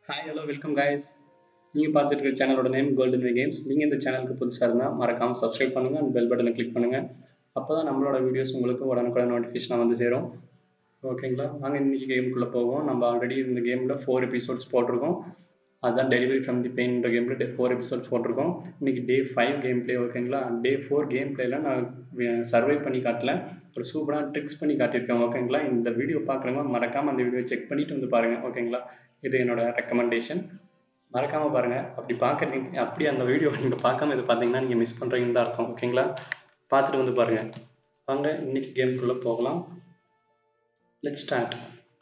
Hi hello welcome guys நீங்கள் பார்த்துட்டு இருக்க சேனலோட நேம் கோல்டன் வே கேம்ஸ் நீங்கள் இந்த சேனலுக்கு புதுசாக இருந்தால் மறக்காமல் சப்ஸ்கிரைப் பண்ணுங்கள் அண்ட் பெல் பட்டனை கிளிக் பண்ணுங்கள் அப்போ தான் நம்மளோட வீடியோஸ் உங்களுக்கு உடனுக்குடன் நோட்டிஃபிகேஷனாக வந்து சேரும் ஓகேங்களா வாங்க இன்னைக்கு கேமுக்குள்ளே போவோம் நம்ம ஆல்ரெடி இந்த கேமில் ஃபோர் எபிசோட்ஸ் போட்டிருக்கோம் அதுதான் டெலிவரி ஃப்ரம் தி பெயின்ற கேமில் டே ஃபோர் எபிசோட்ஸ் போட்டிருக்கோம் இன்னைக்கு டே ஃபைவ் கேம் பிளே ஓகேங்களா டே ஃபோர் கேம் பிளேல நான் சர்வை பண்ணி காட்டல ஒரு சூப்பராக ட்ரிக்ஸ் பண்ணி காட்டியிருக்கேன் ஓகேங்களா இந்த வீடியோ பார்க்குறவங்க மறக்காமல் அந்த வீடியோ செக் பண்ணிட்டு வந்து பாருங்கள் ஓகேங்களா இது என்னோட ரெக்கமெண்டேஷன் மறக்காமல் பாருங்கள் அப்படி பார்க்குறீங்க அப்படி அந்த வீடியோ நீங்கள் பார்க்காம இது பார்த்தீங்கன்னா நீங்கள் மிஸ் பண்ணுறீங்கன்னு தான் அர்த்தம் ஓகேங்களா பார்த்துட்டு வந்து பாருங்கள் வாங்க இன்னைக்கு கேமுக்குள்ளே போகலாம் லெட் ஸ்டார்ட்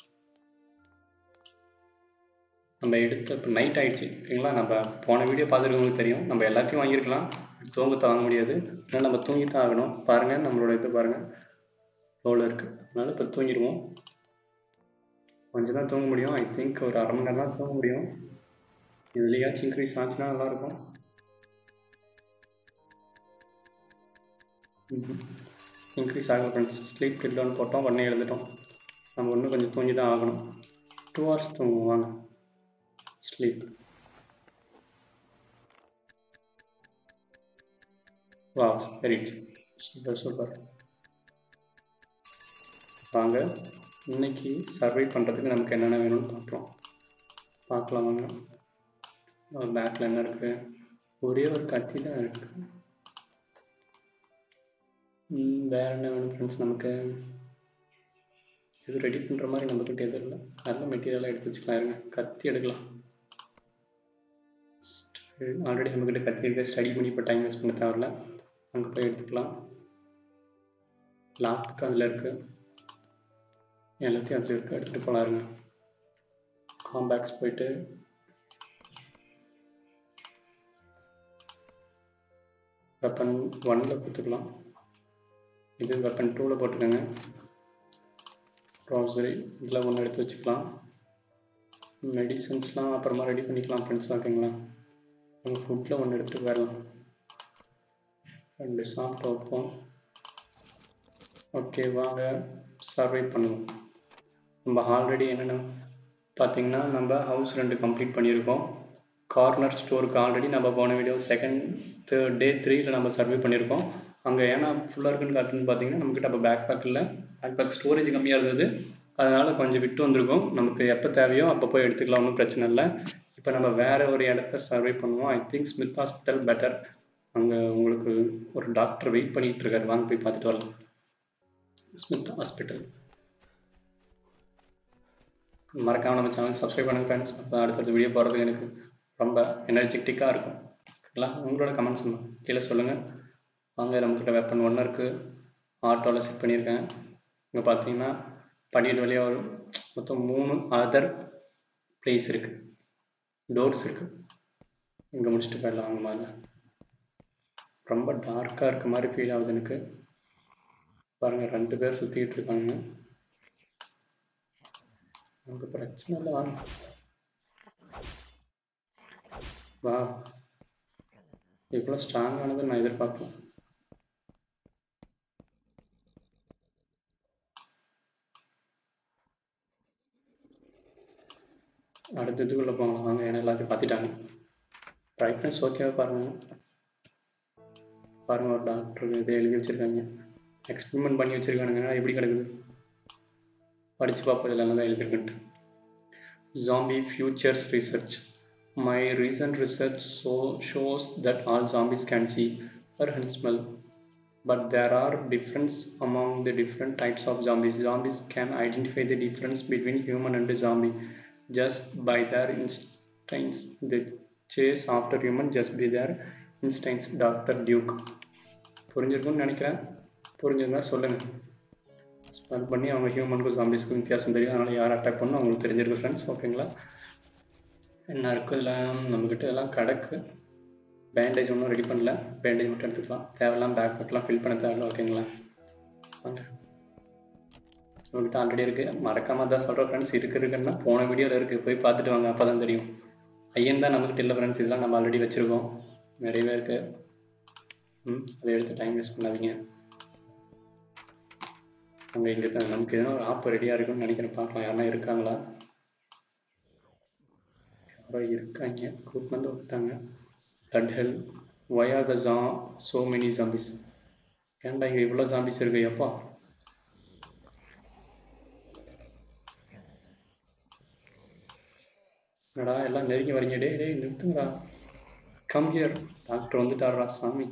நம்ம எடுத்த இப்போ நைட் ஆயிடுச்சு ஓகேங்களா நம்ம போன வீடியோ பார்த்துருக்கவங்களுக்கு தெரியும் நம்ம எல்லாத்தையும் வாங்கியிருக்கலாம் தூங்கத்தை வாங்க முடியாது அதனால் நம்ம தூங்கித்தான் ஆகணும் பாருங்கள் நம்மளோட இது பாருங்கள் லோவில் இருக்குது அதனால் இப்போ தூங்கிடுவோம் கொஞ்சம் தான் தூங்க முடியும் ஐ திங்க் ஒரு அரை மணி நேரம் தான் தூங்க முடியும் இதுலையாச்சும் இன்க்ரீஸ் ஆச்சுன்னா நல்லாயிருக்கும் இன்க்ரீஸ் ஆகல ஃப்ரெண்ட்ஸ் ஸ்லீப் கிட் டவுன் போட்டோம் உடனே எழுந்துட்டோம் நம்ம இன்னும் கொஞ்சம் தூங்கி தான் ஆகணும் டூ ஹவர்ஸ் தூங்குவோம் வாங்க ஸ்லீப் வா வெரி சூப்பர் சூப்பர் வாங்க இன்னைக்கு சர்வை பண்ணுறதுக்கு நமக்கு என்னென்ன வேணும்னு பார்க்கலாம் பார்க்கலாம் வாங்க பேக்கில் என்ன இருக்குது ஒரே ஒரு கத்தி தான் இருக்குது வேற என்ன வேணும் ஃப்ரெண்ட்ஸ் நமக்கு இது ரெடி பண்ணுற மாதிரி நம்மக்கிட்ட எதுவும் இல்லை நல்ல மெட்டீரியலாக எடுத்து வச்சுக்கலாம் இருங்க கத்தி எடுக்கலாம் ஆல்ரெடி நம்மக்கிட்ட கத்தி இருக்க ஸ்டடி பண்ணி இப்போ டைம் வேஸ்ட் பண்ண தேவையில்ல அங்கே போய் எடுத்துக்கலாம் லாக் அதில் இருக்குது எல்லாத்தையும் அதில் இருக்குது எடுத்துகிட்டு போகலாம் இருங்க காம்பேக்ஸ் போயிட்டு வெப்பன் ஒன்னில் கொடுத்துக்கலாம் இது வெப்பன் டூவில் போட்டுக்கோங்க க்ராசரி இதில் ஒன்று எடுத்து வச்சுக்கலாம் மெடிசன்ஸ்லாம் அப்புறமா ரெடி பண்ணிக்கலாம் ஃப்ரெண்ட்ஸ் ஓகேங்களா நம்ம ஃபுட்டில் ஒன்று எடுத்துகிட்டு வரலாம் ரெண்டு சாப்பிட்டு வைப்போம் ஓகே வாங்க சர்வை பண்ணுவோம் நம்ம ஆல்ரெடி என்னென்ன பார்த்தீங்கன்னா நம்ம ஹவுஸ் ரெண்டு கம்ப்ளீட் பண்ணியிருக்கோம் கார்னர் ஸ்டோருக்கு ஆல்ரெடி நம்ம போன வீடியோ செகண்ட் தேர்ட் டே த்ரீல நம்ம சர்வே பண்ணியிருக்கோம் அங்கே ஏன்னா ஃபுல்லாக இருக்குன்னு காட்டுன்னு பார்த்தீங்கன்னா நம்மக்கிட்ட அப்போ பேக் பேக் இல்லை பேக் பேக் ஸ்டோரேஜ் கம்மியாக இருந்தது அதனால் கொஞ்சம் விட்டு வந்திருக்கோம் நமக்கு எப்போ தேவையோ அப்போ போய் எடுத்துக்கலாம் ஒன்றும் பிரச்சனை இல்லை இப்போ நம்ம வேறு ஒரு இடத்த சர்வே பண்ணுவோம் I think Smith hospital better அங்கே உங்களுக்கு ஒரு டாக்டர் வெயிட் பண்ணிகிட்டு இருக்காரு வாங்க போய் பார்த்துட்டு வரலாம் ஸ்மித் ஹாஸ்பிட்டல் மறக்காமல் நம்ம சேனல் சப்ஸ்கிரைப் பண்ணுங்க ஃப்ரெண்ட்ஸ் அப்போ அடுத்தடுத்த வீடியோ போகிறதுக்கு எனக்கு ரொம்ப எனர்ஜெட்டிக்காக இருக்கும் ஓகேங்களா உங்களோட கமெண்ட்ஸ் கீழே சொல்லுங்கள் வாங்க நம்மக்கிட்ட வெப்பன் ஒன்று இருக்குது ஆட்டோவில் செட் பண்ணியிருக்கேன் இங்கே பார்த்தீங்கன்னா படிக்கட்டு வழியாக வரும் மொத்தம் மூணு அதர் பிளேஸ் இருக்குது டோர்ஸ் இருக்குது இங்கே முடிச்சுட்டு போயிடலாம் வாங்க மாதிரி ரொம்ப டார்க்காக இருக்க மாதிரி ஃபீல் ஆகுது எனக்கு பாருங்கள் ரெண்டு பேர் சுற்றிக்கிட்டு இருக்காங்க நமக்கு பிரச்சனை இல்லை வாங்க வா இவ்வளோ ஸ்ட்ராங்கானது நான் எதிர்பார்க்கல அடுத்த இதுக்குள்ளே போகலாம் வாங்க ஏன்னா எல்லாத்தையும் பார்த்துட்டாங்க ப்ரைட்னஸ் ஓகேவா பாருங்கள் பாருங்கள் ஒரு டாக்டர் இதை எழுதி வச்சுருக்காங்க எக்ஸ்பெரிமெண்ட் பண்ணி வச்சுருக்கானுங்க எப்படி கிடக்குது படித்து பார்ப்போம் இதெல்லாம் தான் எழுதிருக்குன்ட்டு zombie futures research my recent research show shows that all zombies can see or can smell but there are difference among the different types of zombies zombies can identify the difference between human and zombie just by their instincts they chase after human just by their instincts doctor Duke புரிஞ்சிருக்கும்னு நினைக்கிறேன் புரிஞ்சிருந்தா சொல்லுங்கள் smell பண்ணி அவங்க ஹியூமனுக்கும் ஜாம்பிஸ்க்கும் வித்தியாசம் தெரியும் அதனால் யார் attack பண்ணணும் அவங்களுக்கு தெரிஞ்சிருக்கு ஃப்ரெண்ட்ஸ் ஓகேங்களா என்ன இருக்குது இதில் நம்மக்கிட்ட எல்லாம் கிடக்கு பேண்டேஜ் ஒன்றும் ரெடி பண்ணல பேண்டேஜ் மட்டும் எடுத்துக்கலாம் தேவையில்லாம் பேக் பேக்லாம் ஃபில் பண்ண தேவையில்ல ஓகேங்களா வாங்க நம்மக்கிட்ட ஆல்ரெடி இருக்குது மறக்காமல் தான் சொல்கிற ஃப்ரெண்ட்ஸ் இருக்கு இருக்குன்னா போன வீடியோவில் இருக்குது போய் பார்த்துட்டு வாங்க அப்போ தான் தெரியும் ஐயன் தான் நம்மக்கிட்ட இல்லை ஃப்ரெண்ட்ஸ் இதெல்லாம் நம்ம ஆல்ரெடி வச்சுருக்கோம் நிறையவே இருக்குது ம் அதை எடுத்து டைம் வேஸ்ட் பண்ணாதீங்க அங்கே இங்கே தான் நமக்கு எதனா ஒரு ஆப் ரெடியாக இருக்குன்னு நினைக்கிறேன் பார்க்கலாம் யாருன்னா இருக்காங்களா யாரோ இருக்காங்க கூப்பிட்டு வந்து விட்டாங்க that hell why are the ஜா சோ மெனி ஜாம்பிஸ் ஏன்டா இங்கே இவ்வளோ ஜாம்பிஸ் இருக்கு எப்பா என்னடா எல்லாம் நெருங்கி வரீங்க டே டேய் நிறுத்துங்கடா கம் ஹியர் டாக்டர் வந்துட்டாரா சாமி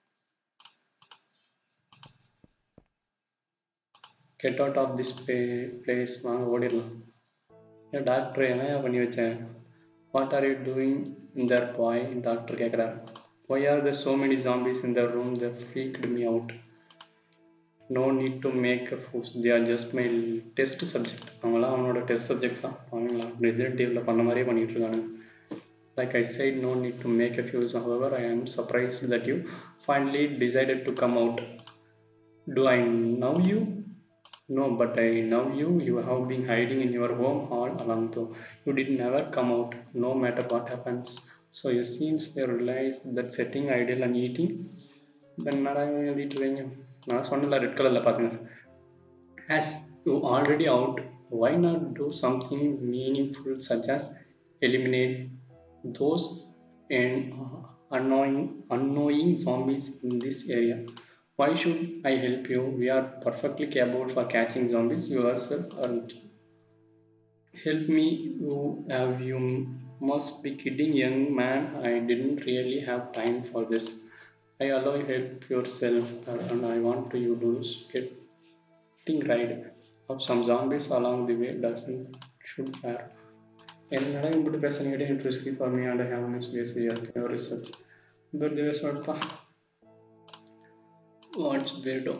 கெட் அவுட் ஆஃப் திஸ் பே பிளேஸ் வாங்க ஓடிடலாம் ஏன் டாக்டர் என்னையா பண்ணி வச்சேன் வாட் ஆர் யூ டூயிங் இந்த பாய் டாக்டர் கேட்குறாரு why are the so many zombies இந்த room the freaked me out no need to make a fuss they are just my test subject அவங்களாம் அவனோட டெஸ்ட் சப்ஜெக்ட்ஸ் தான் அவங்களா result டேவில் பண்ண மாதிரியே பண்ணிட்டு இருக்காங்க like I said no need to make a fuss however I am surprised that you finally decided to come out to I now you No, but I know you. You have been hiding in your home all along, though. You did never come out, no matter what happens. So you seems you realize that sitting idle and eating. Then என்னடா எழுதிட்டு இருக்கீங்க நான் சொன்னல red கலரில் பார்த்துங்க as you already out why not do something meaningful such as eliminate those and annoying annoying zombies in this area why should I help you? We are perfectly capable for catching zombies yourself, aren't you? Help me, you have you must be kidding, young man. I didn't really have time for this. I allow you help yourself, and I want to you to getting rid of some zombies along the way doesn't should fair. என்னடா இப்படி பேசுறீங்க it risky for me and have miss பேசி your research but திவஸ் வாட்பா what's பேர்டோ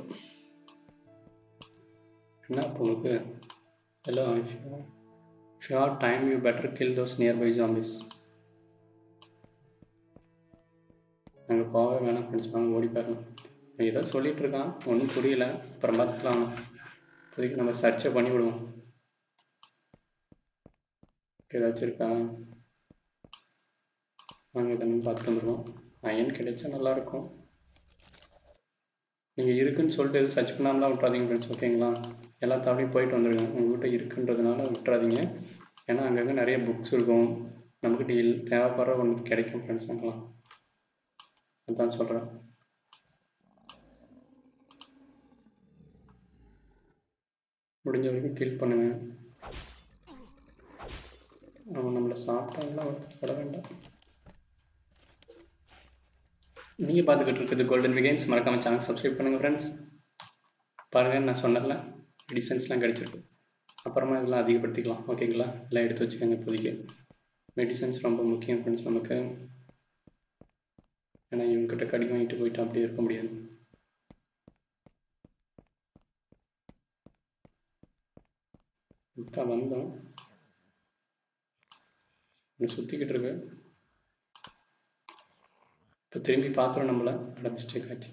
என்ன இப்போ உனக்கு hello if you have time you better kill those nearby zombies அங்கே போகவே வேணாம் ஃப்ரெண்ட்ஸ் வாங்க ஓடி போயிடலாம் ஏதோ சொல்லிட்டு இருக்கான் ஒன்றும் புரியல அப்புறம் பார்த்துக்கலாம் இப்போதைக்கு நம்ம சர்ச்சை பண்ணி விடுவோம் ஏதாச்சும் இருக்கா வாங்க இதெல்லாம் பார்த்துட்டு வந்துடுவோம் அயன் கிடைச்சா நல்லாயிருக்கும் நீங்கள் இருக்குன்னு சொல்லிட்டு எதுவும் சர்ச் பண்ணாமலாம் விட்றாதீங்க ஃப்ரெண்ட்ஸ் ஓகேங்களா எல்லா தாவளையும் போயிட்டு வந்துடுங்க உங்கள்கிட்ட இருக்குன்றதுனால விட்டுறாதீங்க ஏன்னா அங்கங்கே நிறைய புக்ஸ் இருக்கும் நமக்கு இல் தேவைப்படுற ஒன்று கிடைக்கும் ஃப்ரெண்ட்ஸ் அங்கெல்லாம் அதுதான் சொல்கிறேன் முடிஞ்ச வரைக்கும் கில் பண்ணுங்க அவன் நம்மளை சாப்பிட்டாங்கன்னா வருத்தப்பட வேண்டாம் நீங்கள் பார்த்துக்கிட்டு இருக்கிறது கோல்டன் விகேம்ஸ் மறக்காம சேனல் சப்ஸ்கிரைப் பண்ணுங்கள் ஃப்ரெண்ட்ஸ் பாருங்கள் நான் சொன்னல மெடிசன்ஸ்லாம் கிடச்சிருக்கு அப்புறமா இதெல்லாம் அதிகப்படுத்திக்கலாம் ஓகேங்களா எல்லாம் எடுத்து வச்சுக்கோங்க இப்போதைக்கு மெடிசன்ஸ் ரொம்ப முக்கியம் ஃப்ரெண்ட்ஸ் நமக்கு ஏன்னா இவங்ககிட்ட கடி வாங்கிட்டு போயிட்டு அப்படியே இருக்க முடியாது தான் வந்தோம் சுற்றிக்கிட்டு இருக்கு இப்போ திரும்பி பார்த்துரும் நம்மள அட மிஸ்டேக் ஆச்சு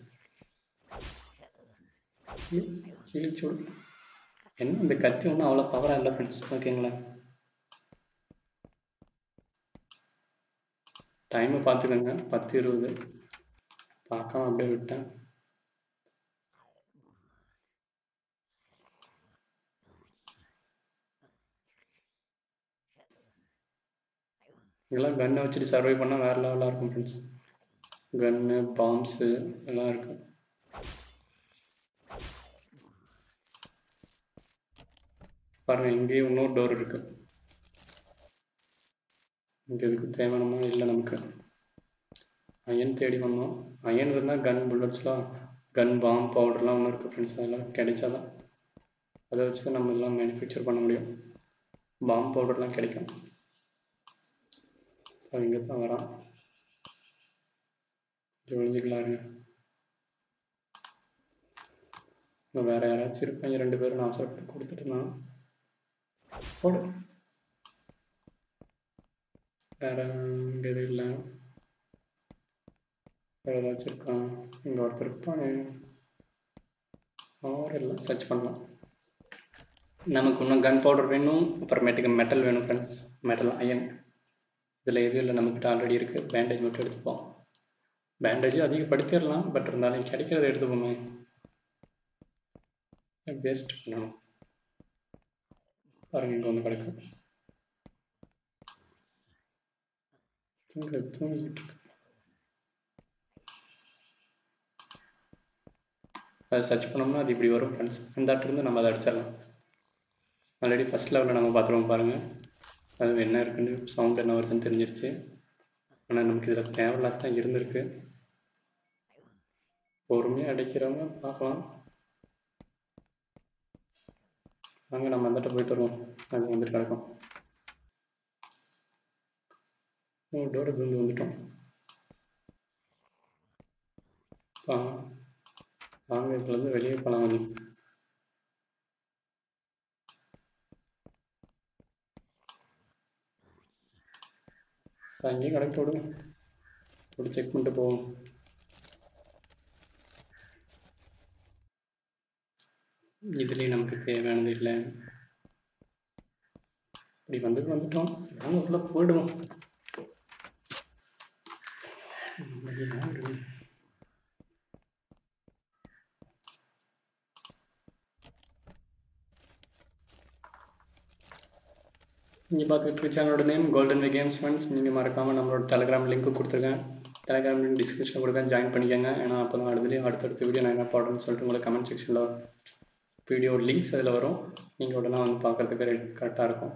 கிழிச்சு விடு என்ன இந்த கத்தி ஒன்றும் அவ்வளோ பவராக இல்லை ஃப்ரெண்ட்ஸ் ஓகேங்களா டைமை பார்த்துக்கோங்க பத்து இருபது பார்க்காம அப்படியே விட்டேன் இதெல்லாம் கன்னை வச்சுட்டு சர்வை பண்ணால் வேறு லெவலாக இருக்கும் ஃப்ரெண்ட்ஸ் கன்னு பாம்ஸு எல்லாம் இருக்கு பாருங்க இங்கேயும் இன்னொரு டோர் இருக்கு இங்க இதுக்கு தேவையானமா இல்லை நமக்கு அயன் தேடி வந்தோம் அயன் இருந்தால் கன் புல்லட்ஸ்லாம் கன் பாம் பவுடர்லாம் ஒன்று இருக்குது ஃப்ரெண்ட்ஸ் அதெல்லாம் கிடைச்சாதான் அதை வச்சு தான் நம்ம எல்லாம் மேனுஃபேக்சர் பண்ண முடியும் பாம் பவுடர்லாம் கிடைக்கும் இங்கே தான் வரான் ஒழிஞ்சிக்கலாருங்க வேற யாராச்சும் இருப்பாங்க ரெண்டு பேரும் நான் அவசரப்பட்டு கொடுத்துட்டு இருந்தான் போடு வேற இங்கே எதுவும் இல்லை வேற ஏதாச்சும் இருக்கான் இங்கே ஒருத்தர் இருப்பான் அவர் எல்லாம் சர்ச் பண்ணலாம் நமக்கு இன்னும் கன் பவுடர் வேணும் அப்புறமேட்டுக்கு மெட்டல் வேணும் ஃப்ரெண்ட்ஸ் மெட்டல் அயன் இதில் எதுவும் இல்லை நம்மக்கிட்ட ஆல்ரெடி இருக்குது பேண்டேஜ் மட்டும் எடுத்துப்போம் பேண்டேஜ் அதிகப்படுத்திடலாம் பட் இருந்தாலும் கிடைக்கிறத எடுத்துப்போமே வேஸ்ட் பண்ணணும் பாருங்க இங்கே ஒன்று கிடக்கு தூங்க தூங்கிட்டு இருக்கு அதை சர்ச் பண்ணோம்னா அது இப்படி வரும் ஃப்ரெண்ட்ஸ் அந்த இருந்து நம்ம அதை அடிச்சிடலாம் ஆல்ரெடி ஃபஸ்ட் லெவலில் நம்ம பார்த்துருவோம் பாருங்கள் அது என்ன இருக்குன்னு சவுண்ட் என்ன வருதுன்னு தெரிஞ்சிருச்சு ஆனால் நமக்கு இதில் தேவையில்லாத தான் இருந்திருக்கு பொறுமையாக அடிக்கிறவங்க பார்க்கலாம் வாங்க நம்ம அந்தட்ட போயிட்டு வருவோம் அது வந்துட்டு கிடக்கும் ஓ டோரை விழுந்து வந்துட்டோம் ஆ வாங்க இதுலேருந்து வெளியே போகலாம் கொஞ்சம் அங்கேயும் கடைக்கு விடுங்க போட்டு செக் பண்ணிட்டு போவோம் இதுலேயும் நமக்கு தேவையானது இல்லை இப்படி வந்து வந்துட்டோம் நாங்கள் உள்ள போயிடுவோம் நீங்கள் பார்த்துக்கிட்டு இருக்க சேனலோட name golden way games friends நீங்கள் மறக்காமல் நம்மளோட டெலிகிராம் லிங்க் கொடுத்துருக்கேன் டெலிகிராம் லிங்க் டிஸ்கிரிப்ஷன் கொடுக்க ஜாயின் பண்ணிக்கோங்க ஏன்னா அப்போ தான் அடுத்துலேயும் அடுத்தடுத்த வீடியோ நான் என்ன போடுறேன்னு சொல்லிட்டு உங்களுக்கு கமெண்ட் செக்ஷனில் வீடியோ லிங்க்ஸ் அதில் வரும் நீங்கள் உடனே வந்து பார்க்குறதுக்கு கரெக்டாக இருக்கும்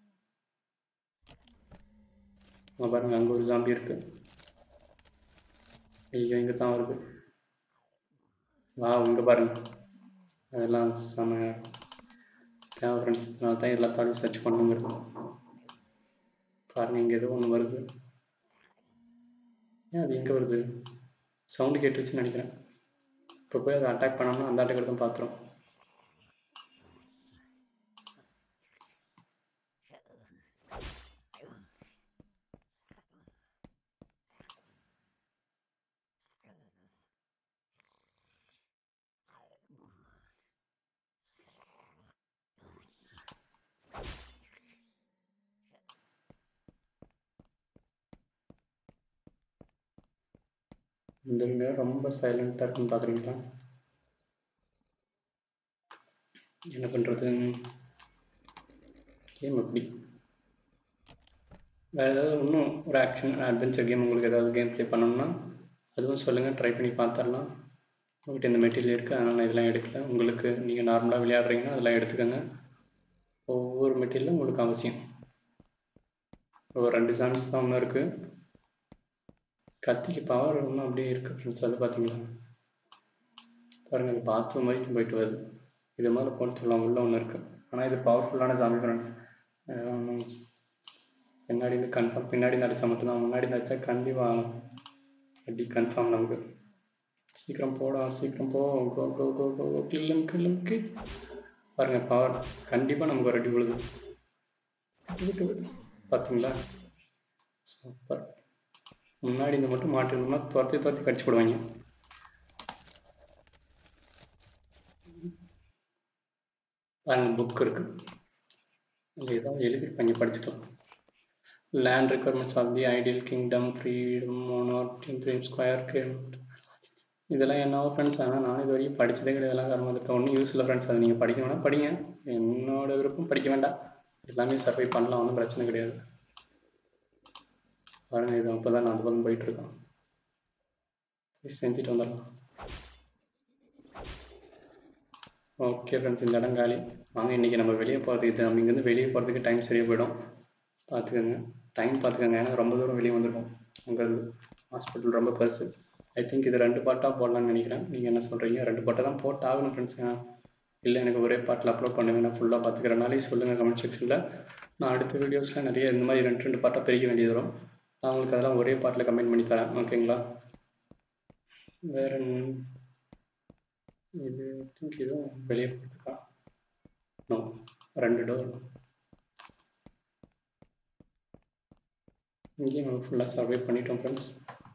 அங்கே பாருங்கள் அங்கே ஒரு ஜாம்பி இருக்குது ஐயோ இங்கே தான் வருது வா இங்கே பாருங்கள் அதெல்லாம் செமையாக தேவை ஃப்ரெண்ட்ஸ் நான் தான் எல்லாத்தாலையும் சர்ச் பண்ணுங்கிறது பாருங்கள் இங்கே ஏதோ ஒன்று வருது ஏன் அது எங்கே வருது சவுண்டு கேட்டுருச்சுன்னு நினைக்கிறேன் இப்போ போய் அதை அட்டாக் பண்ணோம்னா அந்த அட்டாக் தான் பார்த்துரும் இந்த இங்கே ரொம்ப சைலண்ட்டாக இருக்குன்னு பார்க்குறீங்களா என்ன பண்ணுறது கேம் எப்படி வேறு ஏதாவது இன்னும் ஒரு ஆக்ஷன் அட்வென்ச்சர் கேம் உங்களுக்கு ஏதாவது கேம் ப்ளே பண்ணணும்னா அதுவும் சொல்லுங்கள் ட்ரை பண்ணி பார்த்துடலாம் உங்கள்கிட்ட இந்த மெட்டீரியல் இருக்குது அதனால் நான் இதெல்லாம் எடுக்கல உங்களுக்கு நீங்கள் நார்மலாக விளையாடுறீங்கன்னா அதெல்லாம் எடுத்துக்கோங்க ஒவ்வொரு மெட்டீரியலும் உங்களுக்கு அவசியம் ஒரு ரெண்டு சாம்ஸ் தான் ஒன்று இருக்குது கத்திக்கு பவர் ஒன்றும் அப்படியே இருக்குது ஃப்ரெண்ட்ஸ் அது பார்த்தீங்களா பாருங்கள் அது பாத்ரூம் வரைக்கும் போயிட்டு வருது இது மாதிரி போட்டு சொல்லலாம் உள்ள ஒன்று இருக்குது ஆனால் இது பவர்ஃபுல்லான சாமி ஃப்ரெண்ட்ஸ் பின்னாடி இருந்து கன்ஃபார்ம் பின்னாடி இருந்து அடித்தா மட்டும்தான் முன்னாடி இருந்து அடித்தா கண்டிப்பாக அப்படி கன்ஃபார்ம் நமக்கு சீக்கிரம் போடா சீக்கிரம் போ கோ கோ கோ கோ கோ கில்லும் கில்லும் கி பாருங்கள் பவர் கண்டிப்பாக நமக்கு ஒரு அடி விழுது பார்த்தீங்களா சூப்பர் முன்னாடி இந்த மட்டும் மாட்டிருந்தோம்னா துரத்தி துரத்தி கடிச்சு போடுவாங்க பாருங்க புக் இருக்கு அதில் ஏதாவது எழுதியிருப்பாங்க படிச்சுக்கலாம் land requirements of the ideal kingdom freedom monarchy dream square இதெல்லாம் என்னவோ ஃப்ரெண்ட்ஸ் ஆனால் நானும் இது வரைக்கும் படித்ததே கிடையாது இதெல்லாம் கர்மத்துக்கு ஒன்றும் யூஸ் இல்லை ஃப்ரெண்ட்ஸ் அதை நீங்கள் படிக்கணும்னா படிங்க என்னோட விருப்பம் படிக்க வேண்டாம் எல்லாமே சர்வை பண்ணலாம் ஒன்றும் பிரச்சனை கிடையாது பாருங்க இது அப்போ தான் நான் அந்த பக்கம் போயிட்டு இருக்கேன் செஞ்சுட்டு வந்துடலாம் ஓகே ஃப்ரெண்ட்ஸ் இந்த இடம் காலி வாங்க இன்றைக்கி நம்ம வெளியே போகிறதுக்கு இது நம்ம இங்கேருந்து வெளியே போகிறதுக்கு டைம் சரியாக போயிடும் பார்த்துக்கோங்க டைம் பார்த்துக்கோங்க ஏன்னா ரொம்ப தூரம் வெளியே வந்துடும் அங்கேருந்து ஹாஸ்பிட்டல் ரொம்ப பெருசு ஐ திங்க் இது ரெண்டு பாட்டாக போடலாம்னு நினைக்கிறேன் நீங்கள் என்ன சொல்கிறீங்க ரெண்டு பாட்டை தான் போட்டு ஆகணும் ஃப்ரெண்ட்ஸ் இல்லை எனக்கு ஒரே பாட்டில் அப்லோட் பண்ணுங்க நான் ஃபுல்லாக பார்த்துக்கிறனாலே சொல்லுங்கள் கமெண்ட் செக்ஷனில் நான் அடுத்த வீடியோஸில் நிறைய இந்த மாதிரி ரெண்டு ரெண்டு பாட்டாக பிரிக்க வேண்டியது வரும் நான் உங்களுக்கு அதெல்லாம் ஒரே பாட்டில் கமெண்ட் பண்ணி தரேன் ஓகேங்களா வேற இது திங்க் இதுவும் வெளியே போகிறதுக்கா நோ ரெண்டு டோர் இங்கேயும் நம்ம ஃபுல்லாக சர்வே பண்ணிட்டோம் ஃப்ரெண்ட்ஸ்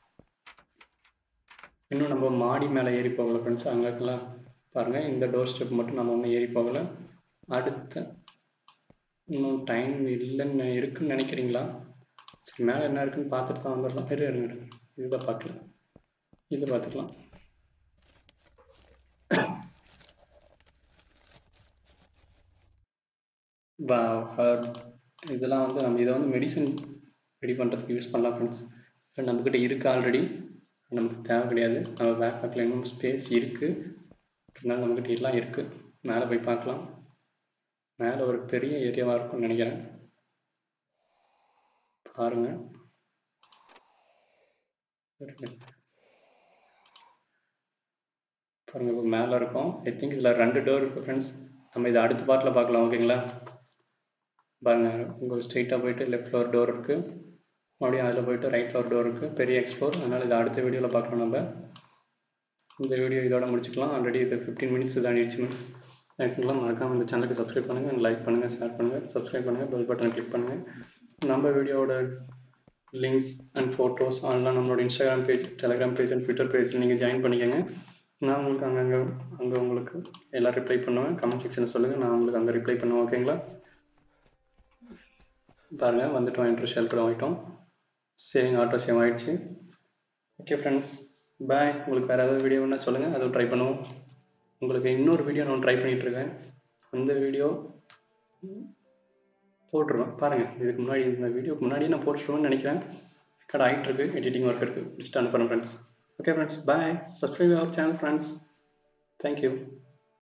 இன்னும் நம்ம மாடி மேலே ஏறி போகல ஃப்ரெண்ட்ஸ் அங்கேக்கெல்லாம் பாருங்கள் இந்த டோர் ஸ்டெப் மட்டும் நம்ம ஒன்றும் ஏறி போகலை அடுத்த இன்னும் டைம் இல்லைன்னு இருக்குன்னு நினைக்கிறீங்களா சரி மேலே என்ன இருக்குன்னு பார்த்துட்டு தான் வந்துடலாம் இரு இருங்க இதுதான் பார்க்கல இது பார்த்துக்கலாம் இதெல்லாம் வந்து நம்ம இதை வந்து மெடிசன் ரெடி பண்ணுறதுக்கு யூஸ் பண்ணலாம் ஃப்ரெண்ட்ஸ் நம்மக்கிட்ட இருக்குது ஆல்ரெடி நமக்கு தேவை கிடையாது நம்ம பேக் பேக்கில் இன்னும் ஸ்பேஸ் இருக்குது அதனால நம்மக்கிட்ட எல்லாம் இருக்குது மேலே போய் பார்க்கலாம் மேலே ஒரு பெரிய ஏரியாவாக இருக்கும்னு நினைக்கிறேன் பாருங்க பாருங்க இப்போ மேலே இருக்கும் ஐ திங்க் இதில் ரெண்டு டோர் இருக்குது ஃப்ரெண்ட்ஸ் நம்ம இதை அடுத்த பார்ட்டில் பார்க்கலாம் ஓகேங்களா பாருங்க உங்கள் ஸ்ட்ரெயிட்டாக போயிட்டு லெஃப்டில் ஒரு டோர் இருக்குது மறுபடியும் அதில் போயிட்டு ரைட்டில் ஒரு டோர் இருக்குது பெரிய எக்ஸ்ப்ளோர் அதனால் இதை அடுத்த வீடியோவில் பார்க்கலாம் நம்ம இந்த வீடியோ இதோட முடிச்சுக்கலாம் ஆல்ரெடி இது ஃபிஃப்டீன் மினிட்ஸ் தாண்டிடுச்சு மினிட்ஸ் லைக்லாம் மறக்காமல் இந்த சேனலுக்கு சப்ஸ்கிரைப் பண்ணுங்கள் லைக் பண்ணுங்கள் ஷேர் பண்ணுங்கள் சப்ஸ்கிரைப் பண்ணுங்கள் பெல் பட்டன் கிளிக் பண்ணுங்கள் நம்ம வீடியோவோட லிங்க்ஸ் அண்ட் ஃபோட்டோஸ் அதெல்லாம் நம்மளோட Instagram page Telegram page and Twitter பேஜில் நீங்கள் ஜாயின் பண்ணிக்கோங்க நான் உங்களுக்கு அங்கங்கே அங்கே உங்களுக்கு எல்லாம் ரிப்ளை பண்ணுவேன் கமெண்ட் செக்ஷனில் சொல்லுங்கள் நான் உங்களுக்கு அங்கே ரிப்ளை பண்ணுவேன் ஓகேங்களா பாருங்கள் வந்துட்டோம் என்ட்ரு ஷெல்டர் ஆகிட்டோம் சேவிங் ஆட்டோ சேவ் ஆகிடுச்சு ஓகே ஃப்ரெண்ட்ஸ் பாய் உங்களுக்கு வேறு ஏதாவது வீடியோ வேணால் சொல்லுங்கள் அதுவும் ட்ரை பண்ணுவோம் உங்களுக்கு இன்னொரு வீடியோ நான் ட்ரை பண்ணிகிட்ருக்கேன் அந்த வீடியோ போட்டுருவேன் பாருங்கள் இதுக்கு முன்னாடி இந்த வீடியோக்கு முன்னாடியே நான் போட்டுருவேன்னு நினைக்கிறேன் ரெக்கார்ட் ஆகிட்டு இருக்கு எடிட்டிங் ஒர்க் இருக்குது முடிச்சுட்டு அனுப்புகிறேன் friends okay friends bye subscribe our channel friends thank you